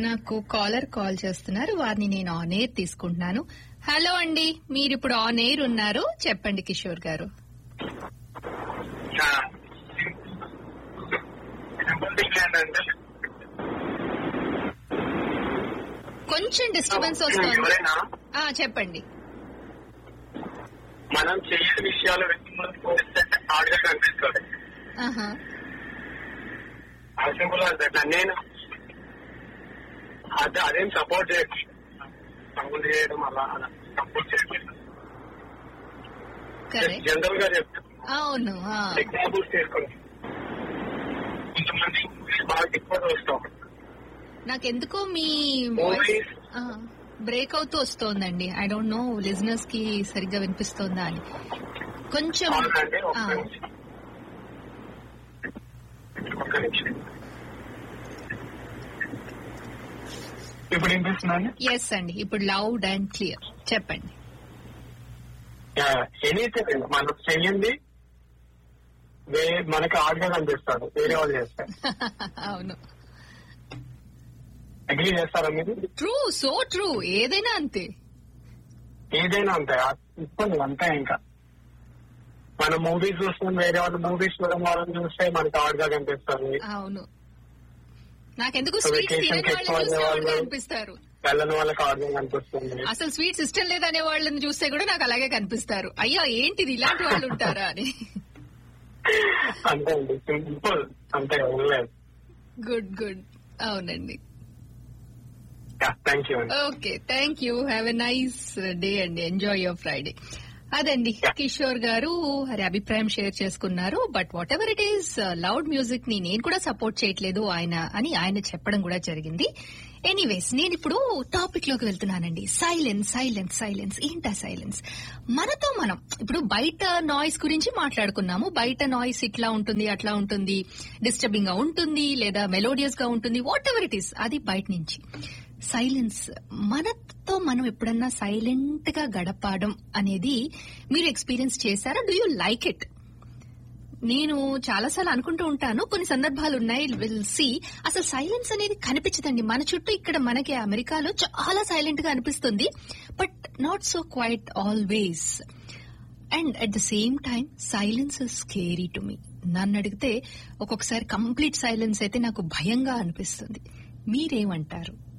నాకు caller call చేస్తున్నారు వారిని నేను ఆన్ ఎయిర్ తీసుకుంటున్నాను హలో అండి మీరు ఇప్పుడు ఆన్ ఎయిర్ ఉన్నారు చెప్పండి కిషోర్ గారు సింపుల్ థింగ్ ఏంటంటే కొంచెం డిస్టర్బెన్స్ వస్తుంది ఎవరైనా ఆ, చెప్పండి మనం చేయని విషయాలు వ్యక్తి ముందు పోలిస్తే హార్డ్గా కనిపిస్తుంది ఆహా ఆ సింపుల్ అంటే నేను అదే అదేం సపోర్ట్ చేయట్లేదు సపోర్ట్ చేయడం అలా అలా సపోర్ట్ చేయట్లేదు కరెక్ట్ జనరల్ గా చెప్తాను అవును ఆ. ఎగ్జాంపుల్స్ తీసుకోండి కొంతమంది movies బాగా ఎక్కువ చూస్తాం నాకెందుకో మీ వాయిస్ మూవీస్ బ్రేక్ అవుతూ వస్తోందండి ఐ డోంట్ నో లిజనర్స్ కి సరిగ్గా వినిపిస్తోందా అని కొంచెం అవునండి ఒక్క ఆ, నిమిషం ఒక్క నిమిషం ఇప్పుడు వినిపిస్తున్నాను ఎస్ అండి ఇప్పుడు లౌడ్ అండ్ క్లియర్ చెప్పండి ఎనీథింగ్ మనం చెయ్యింది వే- మనకి ఆర్డర్ కనిపిస్తారు వేరే వాళ్ళు చేస్తారు అవును అగ్రీ చేస్తారా మీరు ట్రూ సో ట్రూ ఏదైనా అంతే ఏదైనా అంతే ఇస్తుంది అంతే ఇంకా మనం మూవీస్ చూస్తాం వేరే వాళ్ళు మూవీస్ చూడడం వాళ్ళని చూస్తే మనకి ఆర్డర్ కనిపిస్తారు అవును నాకెందుకు So స్వీట్స్ vacation తినని కి వాళ్ళని ఎక్కువ చూస్తే వాళ్ళు- వాళ్ళే అనిపిస్తారు వెళ్ళని వాళ్ళకి ఆర్డర్ కనిపిస్తుంది అసలు స్వీట్స్ ఇష్టం లేదనే వాళ్ళని చూస్తే కూడా నాకు అలాగే కనిపిస్తారు అయ్యో ఏంటిది ఇలాంటి వాళ్ళు ఉంటారా అని అంతే అండి సింపుల్ అంతే లేదు గుడ్ గుడ్ అవునండి థ్యాంక్ యూ అండి okay thank you have a nice day అండి ఎంజాయ్ యువర్ ఫ్రైడే అదండి Yeah. కిషోర్ గారు వారి అభిప్రాయం షేర్ చేసుకున్నారు but whatever it is loud music ని నేను కూడా సపోర్ట్ చేయట్లేదు ఆయన అని ఆయన చెప్పడం కూడా జరిగింది ఎనీవేస్ నేను ఇప్పుడు టాపిక్ లోకి వెళ్తున్నానండి సైలెన్స్ సైలెన్స్ సైలెన్స్ ఏంటా సైలెన్స్ మనతో మనం ఇప్పుడు బయట నాయిస్ గురించి మాట్లాడుకున్నాము బయట నాయిస్ ఇట్లా ఉంటుంది అట్లా ఉంటుంది డిస్టర్బింగ్ గా ఉంటుంది లేదా మెలోడియస్ గా ఉంటుంది వాట్ ఎవర్ ఇట్ ఈస్ అది బయట నుంచి సైలెన్స్ మనతో మనం ఎప్పుడన్నా సైలెంట్ గా గడపడం అనేది మీరు ఎక్స్పీరియన్స్ చేశారా డూ యూ లైక్ ఇట్ నేను చాలాసార్లు అనుకుంటూ ఉంటాను కొన్ని సందర్భాలు ఉన్నాయి విల్ సి అసలు సైలెన్స్ అనేది కనిపించదండి మన చుట్టూ ఇక్కడ మనకి అమెరికాలో చాలా సైలెంట్ గా అనిపిస్తుంది but not so quiet always and at the same time silence is scary to me నన్ను అడిగితే ఒక్కొక్కసారి కంప్లీట్ సైలెన్స్ అయితే నాకు భయంగా అనిపిస్తుంది మీరేమంటారు